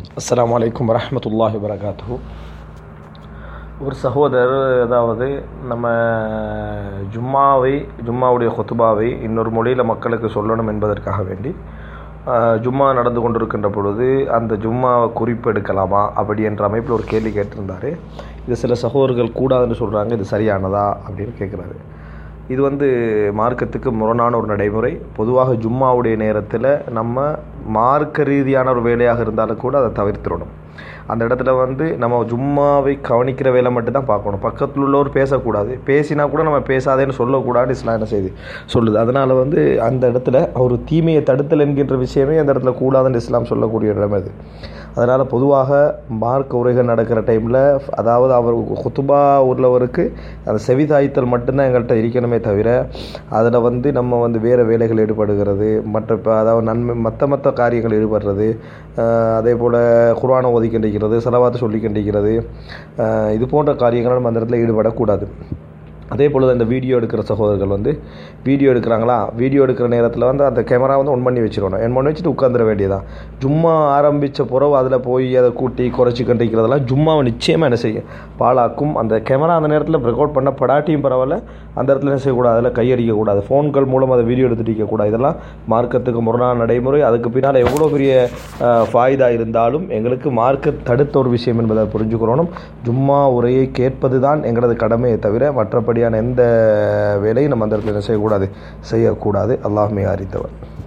அஸ்ஸலாமு அலைக்கும் வரஹ்மத்துல்லாஹி வரகாத்துஹு ஒரு சகோதரர் அதாவது நம்ம ஜும்மாவை ஜும்மாவுடைய ஹுத்துபாவை இன்னொரு மொழியில் மக்களுக்கு சொல்லணும் என்பதற்காக வேண்டி ஆஹ், ஜும்மா நடந்து கொண்டிருக்கின்ற பொழுது அந்த ஜும்மாவை குறிப்பெடுக்கலாமா அப்படி என்ற அமைப்பில் ஒரு கேள்வி கேட்டிருந்தார் இது சில சகோதரர்கள் கூடாதுன்னு சொல்கிறாங்க இது சரியானதா அப்படின்னு கேட்குறாரு இது வந்து மார்க்கத்துக்கு முரணான ஒரு நடைமுறை பொதுவாக ஜும்மாவுடைய நேரத்தில் நம்ம மார்க்க ரீதியான ஒரு வேலையாக இருந்தாலும் கூட அதை தவிர்த்திடணும் அந்த இடத்துல வந்து நம்ம ஜும்மாவை கவனிக்கிற வேலை மட்டும் தான் பார்க்கணும் பக்கத்தில் உள்ளவர் பேசக்கூடாது பேசினா கூட நம்ம பேசாதேன்னு சொல்லக்கூடாதுன்னு இஸ்லாம் என்ன செய்யுது சொல்லுது அதனால் வந்து அந்த இடத்துல ஒரு தீமையை தடுத்தல் என்கின்ற விஷயமே அந்த இடத்துல கூடாதுன்னு இஸ்லாம் சொல்லக்கூடிய இடம் அது அதனால் பொதுவாக மார்க்க உரைகள் நடக்கிற டைமில் அதாவது அவர் குத்துபா உள்ளவருக்கு அந்த செவிதாய்த்தல் மட்டும்தான் எங்கள்கிட்ட இருக்கணுமே தவிர அதில் வந்து நம்ம வந்து வேறு வேலைகள் ஈடுபடுகிறது மற்ற இப்போ அதாவது நன்மை மற்ற மற்ற காரியங்கள் ஈடுபடுறது ஆஹ் அதே போல் குர்ஆனை ஓதி கண்டிக்கிறது செலவாத்து சொல்லி கண்டிக்கிறது ஆஹ் இது போன்ற காரியங்கள் நம்ம அந்த இடத்துல ஈடுபடக்கூடாது அதே போல் இந்த வீடியோ எடுக்கிற சகோதரர்கள் வந்து வீடியோ எடுக்கிறாங்களா வீடியோ எடுக்கிற நேரத்தில் வந்து அந்த கேமரா வந்து ஒன் பண்ணி வச்சிடணும் ஒன் பண்ணி வச்சுட்டு உட்காந்துட வேண்டியதான் ஜும்மா ஆரம்பித்த பிறகு அதில் போய் அதை கூட்டி குறைச்சி கண்டிக்கிறதெல்லாம் ஜும்மாவை நிச்சயமாக என்ன செய்யும் பாழாக்கும் அந்த கேமரா அந்த நேரத்தில் ரெக்கார்ட் பண்ண படாட்டியும் பரவாயில்ல அந்த இடத்துல என்ன செய்யக்கூடாது அதில் கையடிக்கக்கூடாது ஃபோன்கள் மூலம் அதை வீடியோ எடுத்துட்டு இருக்கக்கூடாது இதெல்லாம் மார்க்கத்துக்கு முரணான நடைமுறை அதுக்கு பின்னால் எவ்வளோ பெரிய அஹ், ஃபாய்தா இருந்தாலும் எங்களுக்கு மார்க்க தடுத்த ஒரு விஷயம் என்பதை புரிஞ்சுக்கிறோம் ஜும்மா உரையை கேட்பது தான் எங்களது கடமையை தவிர மற்றபடியான எந்த வேலையும் நம்ம அந்த இடத்துல என்ன செய்யக்கூடாது செய்யக்கூடாது அல்லாஹ் மிக அறிந்தவன்